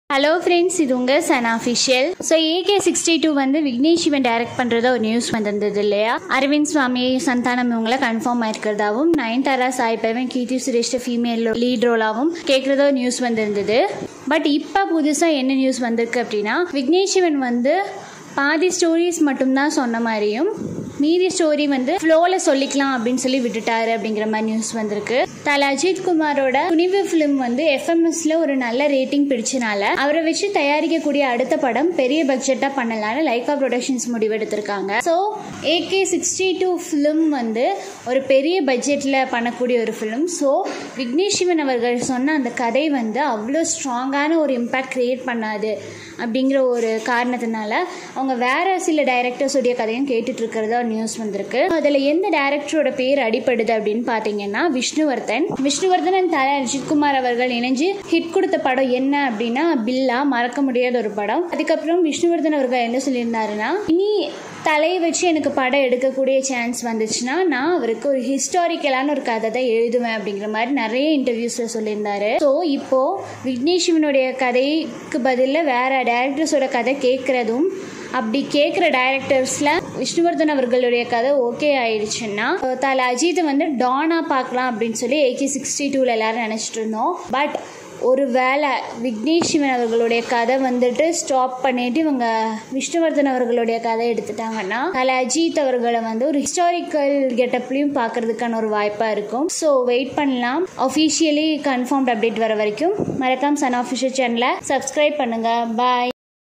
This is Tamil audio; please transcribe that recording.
ஹலோ ஃப்ரெண்ட்ஸ் இது உங்கள் Sun official so AK sixty two வந்து விக்னேஷ் இவன் டைரக்ட் பண்ணுறதா ஒரு நியூஸ் வந்திருந்தது இல்லையா அரவிந்த் சுவாமி சந்தானம் இவங்கள கன்ஃபார்ம் ஆயிருக்கிறதாவும் நயன்தாரா சாய் பவன் கீர்த்தி சுரேஷ் ஃபீமேல் லீட் ரோலாவும் கேட்குறதா ஒரு நியூஸ் வந்திருந்தது பட் இப்போ புதுசாக என்ன நியூஸ் வந்திருக்கு அப்படின்னா விக்னேஷ் சிவன் வந்து பாதி ஸ்டோரிஸ் மட்டும்தான் சொன்ன மாதிரியும் மீதி ஸ்டோரி வந்து ஃப்ளோவில் சொல்லிக்கலாம் அப்படின்னு சொல்லி விட்டுட்டாரு அப்படிங்கிற மாதிரி நியூஸ் வந்திருக்கு தல அஜித் குமாரோட துணிவு ஃபிலிம் வந்து எஃப்எம்எஸ்ல ஒரு நல்ல ரேட்டிங் பிடிச்சனால அவரை வச்சு தயாரிக்கக்கூடிய அடுத்த படம் பெரிய பட்ஜெட்டாக பண்ணலான்னு லைகா ப்ரொடக்ஷன்ஸ் முடிவெடுத்திருக்காங்க so AK sixty two film வந்து ஒரு பெரிய பட்ஜெட்டில் பண்ணக்கூடிய ஒரு ஃபிலிம் ஸோ விக்னேஷ் சிவன் அவர்கள் சொன்ன அந்த கதை வந்து அவ்வளோ ஸ்ட்ராங்கான ஒரு இம்பேக்ட் கிரியேட் பண்ணாது அப்படிங்கிற ஒரு காரணத்தினால அவங்க வேற சில டைரக்டர்ஸுடைய கதையும் கேட்டுட்டு இருக்கிறதா நியூஸ் வந்திருக்கு அதில் எந்த டைரக்டரோட பேர் அடிப்படுது அப்படின்னு பார்த்தீங்கன்னா விஷ்ணுவர்தன் விஷ்ணுவர்தன் அண்ட் தல அஜித்குமார் அவர்கள் இணைஞ்சு ஹிட் கொடுத்த படம் என்ன அப்படின்னா பில்லா மறக்க முடியாத ஒரு படம் அதுக்கப்புறம் விஷ்ணுவர்தன் அவர்கள் என்ன சொல்லியிருந்தாருன்னா இனி தலையை வச்சு எனக்கு படம் எடுக்கக்கூடிய சான்ஸ் வந்துச்சுன்னா நான் அவருக்கு ஒரு ஹிஸ்டாரிக்கலான ஒரு கதை தான் எழுதுவேன் அப்படிங்கிற மாதிரி நிறைய இன்டர்வியூஸில் சொல்லியிருந்தாரு ஸோ இப்போ விக்னேஷ் சிவனுடைய கதைக்கு பதிலில் வேற டேரக்டர்ஸோட கதை கேட்குறதும் அப்படி கேட்குற டைரக்டர்ஸில் விஷ்ணுவர்தன் அவர்களுடைய கதை ஓகே ஆயிடுச்சுன்னா தல அஜித்தை வந்து டானா பார்க்கலாம் அப்படின்னு சொல்லி ஏகே சிக்ஸ்டி டூவில் எல்லாரும் நினச்சிட்டு இருந்தோம் பட் ஒரு வேளை விக்னேஷ் சிவன் அவர்களுடைய கதை வந்துட்டு ஸ்டாப் பண்ணிட்டு இவங்க விஷ்ணுவர்தன் அவர்களுடைய கதை எடுத்துட்டாங்கன்னா அதில் அஜித் அவர்களை வந்து ஒரு ஹிஸ்டாரிக்கல் கெட்டப்லையும் பார்க்கறதுக்கான ஒரு வாய்ப்பாக இருக்கும் ஸோ வெயிட் பண்ணலாம் அஃபிஷியலி கன்ஃபார்ம்ட் அப்டேட் வர வரைக்கும் மறக்காம சன் ஆஃபிஷியல் சேனலை சப்ஸ்கிரைப் பண்ணுங்கள் பாய்